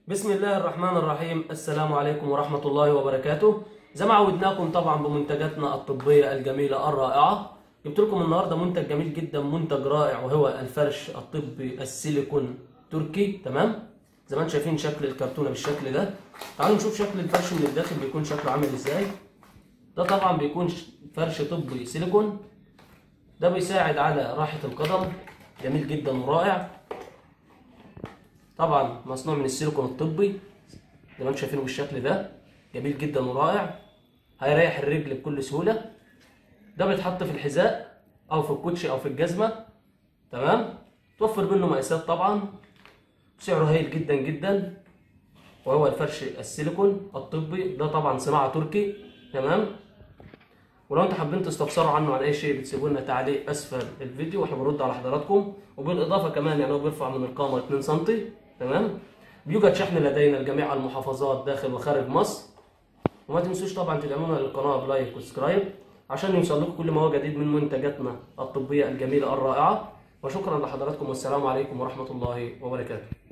بسم الله الرحمن الرحيم السلام عليكم ورحمة الله وبركاته زي ما عودناكم طبعا بمنتجاتنا الطبية الجميلة الرائعة جبت لكم النهاردة منتج جميل جدا منتج رائع وهو الفرش الطبي السيليكون تركي تمام زي ما انتم شايفين شكل الكرتونة بالشكل ده تعالوا نشوف شكل الفرش من الداخل بيكون شكله عامل ازاي ده طبعا بيكون فرش طبي سيليكون ده بيساعد على راحة القدم جميل جدا ورائع طبعا مصنوع من السيليكون الطبي زي ما انتم شايفينه بالشكل ده جميل جدا ورائع هيريح الرجل بكل سهوله ده بيتحط في الحذاء او في الكوتشي او في الجزمه تمام توفر منه مقاسات طبعا سعره هايل جدا جدا وهو الفرش السيليكون الطبي ده طبعا صناعه تركي تمام ولو انتوا حابين تستفسروا عنه عن اي شيء بتسيبوا لنا تعليق اسفل الفيديو واحنا بنرد على حضراتكم وبالاضافه كمان يعني هو بيرفع من القامه 2 سم تمام بيوجد شحن لدينا لجميع المحافظات داخل وخارج مصر وما تنسوش طبعا تدعمونا للقناه بلايك وسبسكرايب عشان يوصل لكم كل ما هو جديد من منتجاتنا الطبيه الجميله الرائعه وشكرا لحضراتكم والسلام عليكم ورحمه الله وبركاته